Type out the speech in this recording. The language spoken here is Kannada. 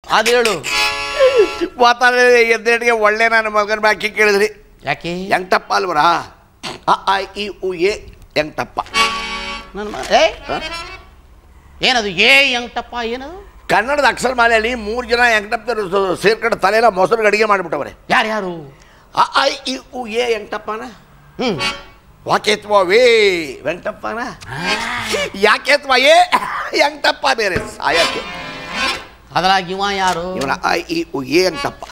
ಅದು ಹೇಳು ಮಾತಾಡ ಎದ್ದೇಳಿಗೆ ಒಳ್ಳೆ ನನ್ನ ಮಗನ ಬಾಕಿ ಕೇಳಿದ್ರಿ ಯಾಕೆ ಎಂಟಪ್ಪ ಅಲ್ವರಾ ಅ ಆ ಇ ಉ ಎ ಎಂಟಪ್ಪ ನನ್ನ ಮ- ಏ ಏನದು ಏ ಎಂಟಪ್ಪ ಏನದು ಕನ್ನಡದ ಅಕ್ಷರ ಮಾಲೆಯಲ್ಲಿ ಮೂರು ಜನ ಎಂಟಪ್ಪರು ಸೇರ್ಕೊಂಡು ತಲೆಯೆಲ್ಲ ಮೊಸರು ಅಡಿಗೆ ಮಾಡಿಬಿಟ್ಟವ್ರೆ ಯಾರ್ಯಾರು ಅ ಆ ಇ ಉ ಎ ಎಂಟಪ್ಪನ ಹ್ಞೂ ವಾಕೇತ್ವ ವೇ ವೆಂಕಟಪ್ಪನ ಯಾಕೇತ್ವ ಏ ಎಂಟಪ್ಪ ಬೇರೆ ಸಾಯಕ್ಕೆ ಅದ್ರಾಗ ಇವ ಯಾರು ಇವನ ಐ ಇ ಉ ಎ ಎಂಟಪ್ಪ